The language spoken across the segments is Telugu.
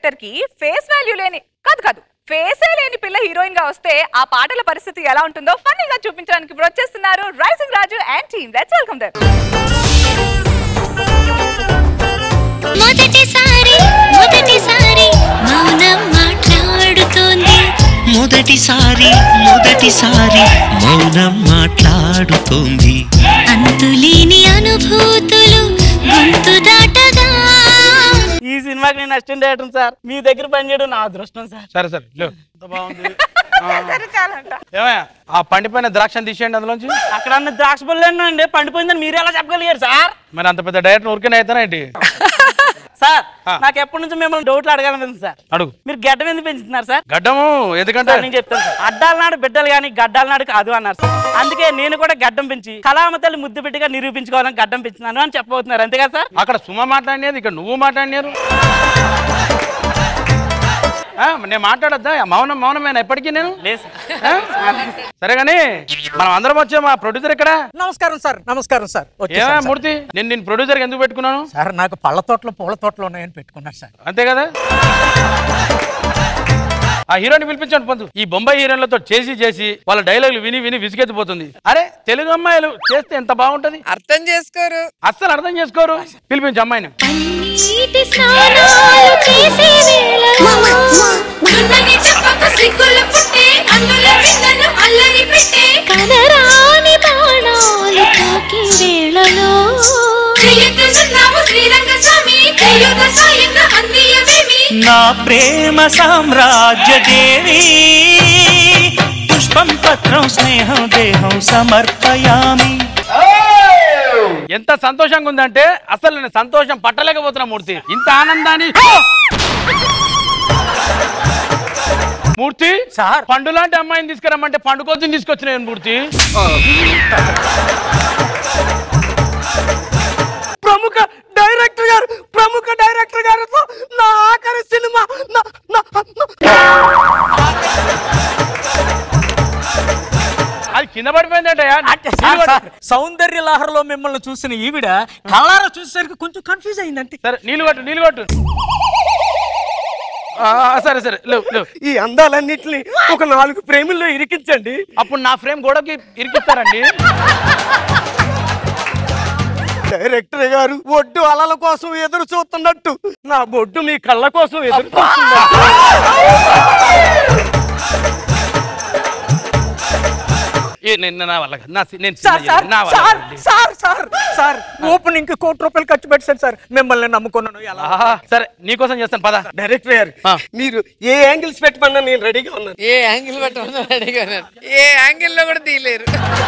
డైరెక్టర్ కి ఫేస్ వాల్యూ లేని కాదు కాదు ఫేసే లేని పిల్ల హీరోయిన్ గా వస్తే ఆ పాటల పరిస్థితి ఎలా ఉంటుందో ఫన్నీగా చూపించడానికి ఇప్పుడు వచ్చేస్తున్నారు rising Raju and team let's welcome them మొదటిసారి మొదటిసారి మౌనం మాట్లాడుతోంది మొదటిసారి మొదటిసారి మౌనం మాట్లాడుతోంది అంతులేని అనుభూతులు గొంతు దాటగా ఈ సినిమాకి నేను అసిస్టెంట్ డైరెక్టర్ సార్ మీ దగ్గర పనిచేయడం నా అదృష్టం సార్ సరే సరే లేవు ఎంత బాగుంది ఆ, సరే చాలంట ఏమయ్య ఆ పండిపోయిన ద్రాక్షను తీసేయండి అందులోంచి అక్కడ అన్న ద్రాక్ష పళ్ళు అండి పండిపోయిందని మీరు ఎలా చెప్పగలిగారు సార్ మరి అంత పెద్ద డైరెక్టర్ ఊరికే అవుతానా ఏంటి సార్ ఆ. నాకు ఎప్పటి నుంచి మిమ్మల్ని డౌట్లు అడగాలని సార్ అడుగు మీరు గడ్డం ఎందుకు పెంచుతున్నారు సార్ గడ్డము ఎందుకంటే సార్ నేను చెప్తాను సార్ అడ్డాల నాడు బిడ్డలు కానీ గడ్డాల నాడు కాదు అన్నారు సార్ అందుకే నేను కూడా గడ్డం పెంచి కళామతల్లి ముద్దు బిడ్డగా నిరూపించుకోవాలని గడ్డం పెంచుతున్నాను అని చెప్పబోతున్నారు అంతేగా సార్ అక్కడ సుమ మాట్లాడినది ఇక్కడ నువ్వు మాట్లాడినారు ఆ, నేను మాట్లాడద్దా మౌనం మౌనమేనా ఎప్పటికీ నేను లేదు ఆ? సరే కానీ మనం అందరం వచ్చే మా ప్రొడ్యూసర్ ఇక్కడ నమస్కారం సార్ నమస్కారం సార్ ఏమయ్య వచ్చేసాను సార్. మూర్తి నేను నేను ప్రొడ్యూసర్ ఎందుకు పెట్టుకున్నాను సార్ నాకు పళ్ళ తోటలో పూల తోటలు ఉన్నాయని పెట్టుకున్నారు సార్ అంతే కదా ఆ హీరోని పిలిపించండి పొందు ఈ బొంబాయి హీరోయిన్లతో చేసి చేసి వాళ్ళ డైలాగులు విని విని విసిగెత్తిపోతుంది అరే తెలుగు అమ్మాయిలు చేస్తే ఎంత బాగుంటది అర్థం చేసుకోరు అస్సలు అర్థం చేసుకోరు పిలిపించు అమ్మాయిని నీటి స్నానాలు చేసే వేళలో ఉన్నది చెప్పకు సిగ్గులు పుట్టే అందుల విన్నను అల్లరి పెట్టే కనరాని బాణాలు తాకే వేళలో చెయ్యెత్తుతున్నావు శ్రీరంగ స్వామి చెయ్యుత సాయంగా అందియవేమి నా ప్రేమ సామ్రాజ్య దేవి పుష్పం పత్రం స్నేహం దేహం సమర్పయామి ఎంత సంతోషంగా ఉందంటే అసలు నేను సంతోషం పట్టలేకపోతున్నా మూర్తి ఇంత ఆనందాన్ని మూర్తి సార్. పండు లాంటి అమ్మాయిని తీసుకురమ్మంటే పండు కోసం తీసుకొచ్చిన మూర్తి ప్రముఖ డైరెక్టర్ గారు ప్రముఖ డైరెక్టర్ గారితో నా ఆఖరి సినిమా నా- నా- నా- అది కింద పడిపోయిందంటయ్యా అంటే సార్, సార్, సౌందర్య లహరిలో మిమ్మల్ని చూసిన ఈవిడ కళ్ళారా చూసేసరికి కొంచెం కన్ఫ్యూజ్ అయిందంటే సరే నీళ్ళు కొట్టు నీళ్ళు కొట్టు ఆ, సరే సరే లేవు లేవు ఈ అందాలన్నింటినీ ఒక నాలుగు ప్రేముల్లో ఇరికించండి అప్పుడు నా ఫ్రేమ్ గోడకి ఇరికిస్తారండి డైరెక్టర్ గారు ఒడ్డు అలల కోసం ఎదురు చూస్తున్నట్టు నా బొడ్డు మీ కళ్ళ కోసం ఎదురు చూస్తున్నట్టు ఏ, నేను నా వల్ల కాదు. నా సి- నేను సార్ సినిమా సార్ చేయను. నా వల్ల సార్ కాదండి. సార్ సార్ సార్ ఓపెనింగ్ కి కోటి రూపాయలు ఖర్చు పెట్టాను సార్ మిమ్మల్ని నమ్ముకున్నాను ఎలా ఆహా, సరే నీకోసం చేస్తాను పద డైరెక్టర్ గారు ఆ. మీరు ఏ యాంగిల్స్ పెట్టమన్నా నేను రెడీగా ఉన్నాను ఏ యాంగిల్ పెట్టమని అడిగాను ఏ యాంగిల్ లో కూడా తీయలేరు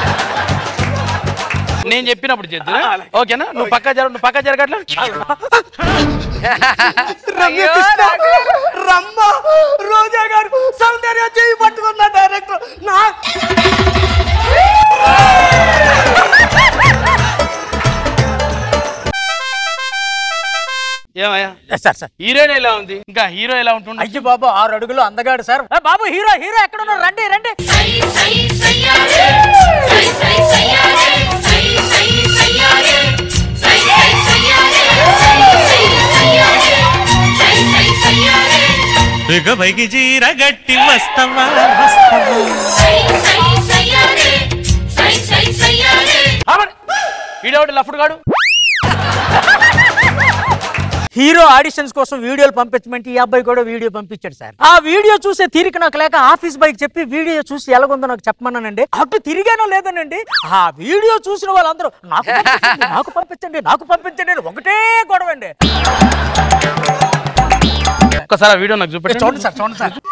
నేను చెప్పినప్పుడు చేద్దు ఓకేనా నువ్వు పక్క జర నువ్వు పక్క జరగట్లా రమ్యకృష్ణ రమ్మ రోజా గారు సౌందర్య చేయి పట్టుకున్న డైరెక్టర్ నా ఏమయ్యా సార్ సార్ హీరోయిన్ ఎలా ఉంది ఇంకా హీరో ఎలా ఉంటుంది అయ్యి బాబు ఆరు అడుగులు అందగాడు సార్ ఏ బాబు హీరో హీరో ఎక్కడ ఉన్నారు రండి రండి సై సై సయ్యారే సై సై సయ్యారే సై సై సయ్యారే సై సై సయ్యారే సై సై సయ్యారే సై సై సయ్యారే బిగబైకి జీర గట్టి వస్తవా వస్తవా సై సై సయ్యారే సై సై సయ్యారే ఈడోటి లఫ్డ్ గాడు హీరో ఆడిషన్స్ కోసం వీడియోలు పంపించమంటే ఈ అబ్బాయి కూడా వీడియో పంపించాడు సార్ ఆ వీడియో చూసే తీరిక నాకు లేక ఆఫీస్ బైక్ చెప్పి వీడియో చూసి ఎలాగుందో నాకు చెప్పమన్నానండి అటు తిరిగానో లేదనండి ఆ వీడియో చూసిన వాళ్ళందరూ నాకు పంపించండి నాకు పంపించండి నాకు పంపించండి అని ఒకటే గొడవ అండి ఒక్కసారి ఆ వీడియో నాకు చూపెట్టి చూడండి సార్ చూడండి సార్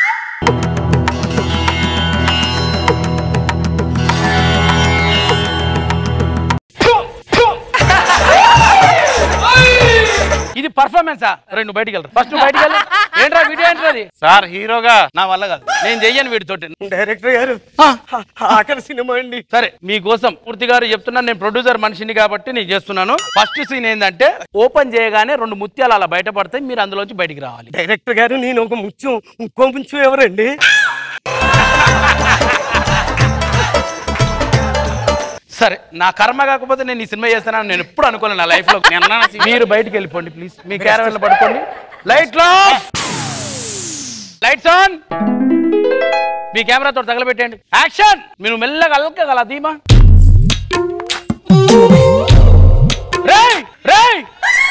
ఇది పర్ఫార్మెన్స్ రెండు బయటికి వెళ్తారు ఫస్ట్ బయటికి వెళ్ళి ఏంట్రా వీడియో ఏంట్రా అది సార్ హీరోగా నా వల్ల కాదు నేను చెయ్యను వీడితోటి డైరెక్టర్ గారు ఆఖరి సినిమా అండి సరే మీకోసం పూర్తి గారు చెప్తున్నాను నేను ప్రొడ్యూసర్ మనిషిని కాబట్టి నేను చేస్తున్నాను ఫస్ట్ సీన్ ఏంటంటే ఓపెన్ చేయగానే రెండు ముత్యాలు అలా బయటపడతాయి మీరు అందులోంచి బయటికి రావాలి డైరెక్టర్ గారు నేను ఒక ముత్యం ఇంకో ముత్యం ఎవరండి సరే నా కర్మ కాకపోతే నేను ఈ సినిమా చేస్తానని నేను ఎప్పుడు అనుకోలేదు నా లైఫ్ లో మీరు బయటికి వెళ్ళిపోండి ప్లీజ్ మీ క్యారవెన్ లో పడుకోండి లైట్ లైట్స్ ఆన్ మీ కెమెరాతో తగలబెట్టండి యాక్షన్ మీరు మెల్లగా అల్కగల ధీమా రేయ్ రేయ్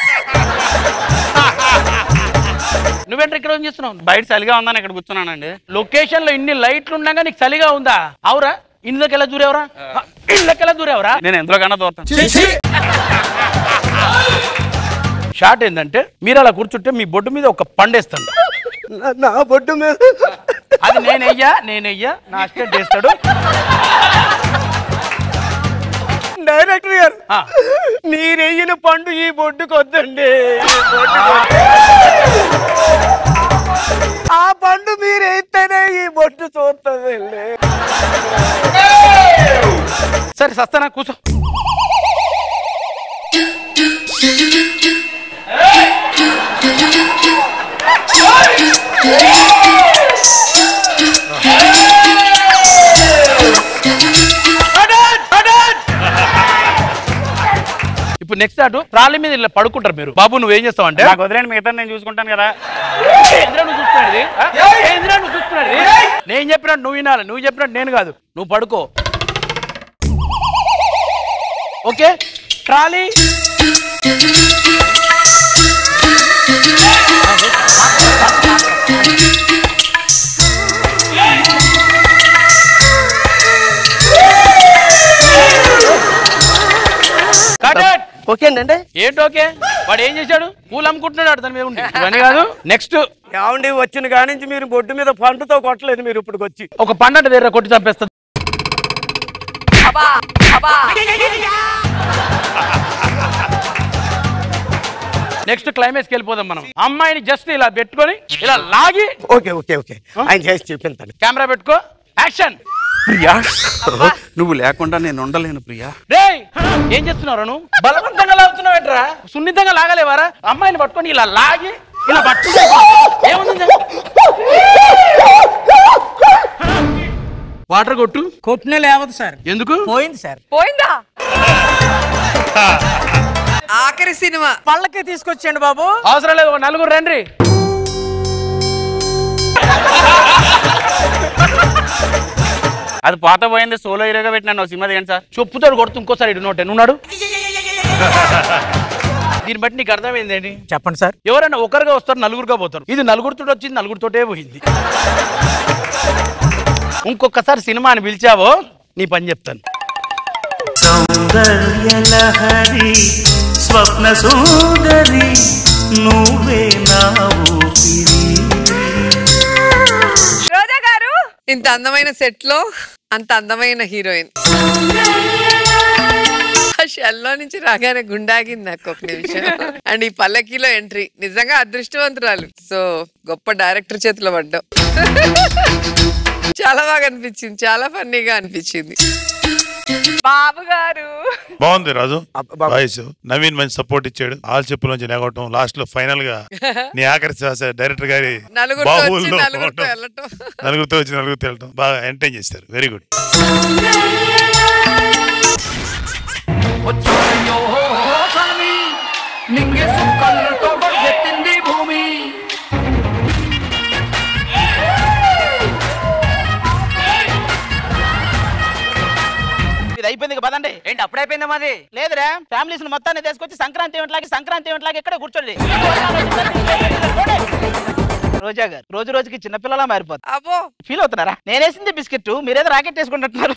నువ్వేంటి ఇక్కడ ఏం చేస్తున్నావు బయట చలిగా ఉందని ఇక్కడ కూర్చున్నానండి లొకేషన్ లో ఇన్ని లైట్లు ఉండగా నీకు చలిగా ఉందా అవురా ఇందులోకి ఎలా దూరేవరా ఇళ్ళకి ఎలా దూరేవరా నేను ఎందులో కన్నా దూరతాను షార్ట్ ఏంటంటే మీరు అలా కూర్చుంటే మీ బొడ్డు మీద ఒక పండేస్తాను నా బొడ్డు మీద అది నేనయ్యా నేనయ్యా నా అసిస్టెంట్ చేస్తాడు డైరెక్టర్ గారు ఆ, మీరెయ్యిన పండు ఈ బొడ్డుకు వద్దండి ఆ పండు మీరు వేస్తేనే ఈ బొడ్డు చూస్తుంది సరే సస్తానా కూర్చో ఇప్పుడు నెక్స్ట్ అటు ట్రాలీ మీద ఇలా పడుకుంటారు మీరు బాబు నువ్వేం చేస్తావు అంటే నాకు వదిలేండి మిగతా నేను చూసుకుంటాను కదా ఏంద్రా నువ్వు చూసుకునేది ఆ? ఏంద్రా నువ్వు చూసుకునేది నేను చెప్పినట్టు నువ్వు వినాలి నువ్వు చెప్పినట్టు నేను కాదు నువ్వు పడుకో ఓకే ట్రాలీ ఓకే అండి ఏంటి ఓకే వాడు ఏం చేశాడు పూలు అమ్ముకుంటున్నాడు దాని మీద ఉండి ఇవన్నీ కాదు నెక్స్ట్ ఏమండి వచ్చిన కాడి నుంచి మీరు బొడ్డు మీద పండుతో కొట్టలేదు మీరు ఇప్పుడు వచ్చి ఒక పండంట దగ్గర కొట్టి చంపేస్తుంది అబ్బా అబ్బా నెక్స్ట్ క్లైమాక్స్కి వెళ్ళిపోదాం మనం అమ్మాయిని జస్ట్ ఇలా పెట్టుకొని ఇలా లాగి ఓకే ఓకే ఓకే ఆయన చేసి చూపించండి కెమెరా పెట్టుకో యాక్షన్ ప్రియా నువ్వు లేకుండా నేను ఉండలేను ప్రియా రేయ్ ఏం చేస్తున్నావు నువ్వు బలవంతంగా లాగుతున్నావు ఏంట్రా సున్నితంగా లాగలేవారా అమ్మాయిని పట్టుకొని ఇలా లాగి ఇలా పట్టుకుంటే ఏముంది వాటర్ కొట్టు కొట్టిన లేవదు సార్ ఎందుకు పోయింది సార్ పోయిందా ఆఖరి సినిమా పళ్ళకే తీసుకొచ్చేయండి బాబు అవసరం లేదు ఒక నలుగురు రండి అది పాత పోయింది సోలో హీరోగా పెట్టినాను సినిమా ఏంటి సార్ చెప్పుతాడు కొడుతూ ఇంకోసారి ఇటు నోటే నున్నాడు దీన్ని బట్టి నీకు అర్థమైంది ఏంటి చెప్పండి సార్ ఎవరైనా ఒకరుగా వస్తారు నలుగురుగా పోతారు ఇది నలుగురితో వచ్చింది నలుగురితోటే పోయింది ఇంకొకసారి సినిమా అని పిలిచావో నీ పని చెప్తాను సౌందర్య లహరి స్వప్న సుందరి నువ్వే నా ఊపిరి రోజా గారు ఇంత అందమైన సెట్ లో అంత అందమైన హీరోయిన్ ఆ షెల్లో నుంచి రాగానే గుండాగింది నాకు ఒక నిమిషం అండ్ ఈ పల్లకిలో ఎంట్రీ నిజంగా అదృష్టవంతురాలు సో గొప్ప డైరెక్టర్ చేతిలో పడ్డావు చాలా బాగా అనిపించింది చాలా ఫన్నీగా అనిపించింది బాబు గారు బాగుంది రాజు అబ్బ- బాబు. వాయిస్ నవీన్ మంచి సపోర్ట్ ఇచ్చాడు ఆల్ చెప్పుల నుంచి నెగవటం లాస్ట్ లో ఫైనల్ గా నీ ఆఖరి శ్వాస డైరెక్టర్ గారి నలుగురితో వచ్చి బాహువుల్లో నలుగురితో ఉండటం. వెళ్ళటం నలుగురితో వచ్చి నలుగురితో వెళ్ళటం బాగా ఎంటర్టైన్ చేశారు వెరీ గుడ్ ఇది అయిపోయింది ఇక పదండి ఏంటి అప్పుడు అయిపోయిందా మాది లేదురా ఫ్యామిలీస్ మొత్తాన్ని తీసుకొచ్చి సంక్రాంతి ఈవెంట్లాగి సంక్రాంతి ఈవెంట్లాగి ఇక్కడే కూర్చోండి రోజా గారు రోజు రోజుకి చిన్నపిల్లలా మారిపోతుంది అబ్బో ఫీల్ అవుతున్నారా నేనేసింది బిస్కెట్ మీరేదో రాకెట్ వేసుకుంటున్నారు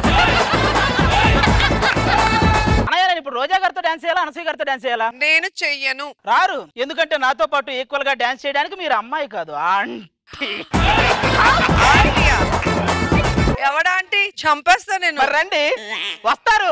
అన్నయ్య నేను ఇప్పుడు రోజా గారితో డాన్స్ చేయాలా అనసూయ గారితో డాన్స్ చేయాలా నేను చెయ్యను రారు ఎందుకంటే నాతో పాటు ఈక్వల్ గా డాన్స్ చేయడానికి మీరు అమ్మాయి కాదు ఆంటీ ఆంటీయా? ఎవడా ఆంటీ చంపేస్తా నేను మరి రండి వస్తారు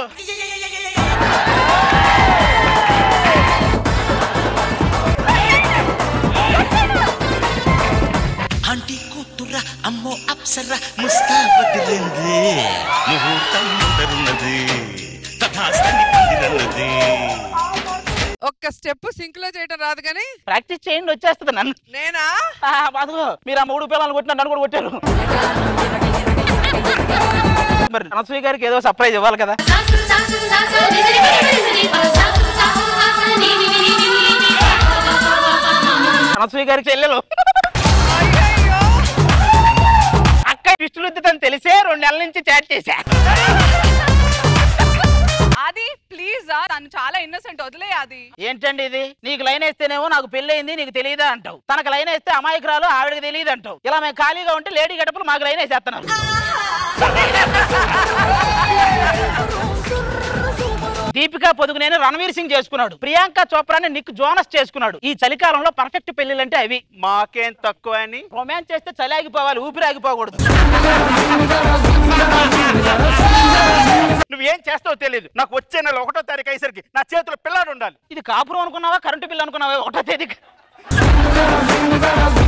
ఆంటీ కూతుర అమ్మో అప్సర ముస్తాబదిరింది ముహూర్తం ముందరున్నది తథాస్తని పందిరన్నది ఒక్క స్టెప్ సింక్ లో చేయటం రాదు కానీ ప్రాక్టీస్ చేయండి వచ్చేస్తుంది నన్ను నేనా ఆ, అదిగో మీరు ఆ మూడు పిల్లలు కొట్టిన నన్ను కూడా కొట్టారు మరి అనసూయ గారికి ఏదో సర్ప్రైజ్ ఇవ్వాలి కదా అనసూయ గారికి చెల్లెలు అక్క ఇష్టలు తను తెలిసే రెండు నెలల నుంచి చాట్ చేశా అది ప్లీజ్ తను చాలా ఇన్నోసెంట్ వదిలే అది ఏంటండి ఇది నీకు లైన్ వేస్తేనేమో నాకు పెళ్ళయింది నీకు తెలియదా అంటావు తనకు లైన్ వేస్తే అమాయకురాలు ఆవిడకి తెలియదు అంటావు ఇలా మేము ఖాళీగా ఉంటే లేడీ గడపలు మాకు లైన్ వేసేస్తున్నారు దీపికా పొదుగునేని రణవీర్ సింగ్ చేసుకున్నాడు ప్రియాంక చోప్రాని నిక్ జోనస్ చేసుకున్నాడు ఈ చలికాలంలో పర్ఫెక్ట్ పెళ్లిలంటే అవి మాకేం తక్కువ అని రొమాన్స్ చేస్తే చలి ఆగిపోవాలి ఊపిరి ఆగిపోకూడదు నువ్వేం చేస్తావో తెలియదు నాకు వచ్చే నెల ఒకటో తారీఖు అయ్యేసరికి నా చేతిలో పిల్లాడు ఉండాలి ఇది కాపురం అనుకున్నావా కరెంటు బిల్ అనుకున్నావా ఒకటో తేదీ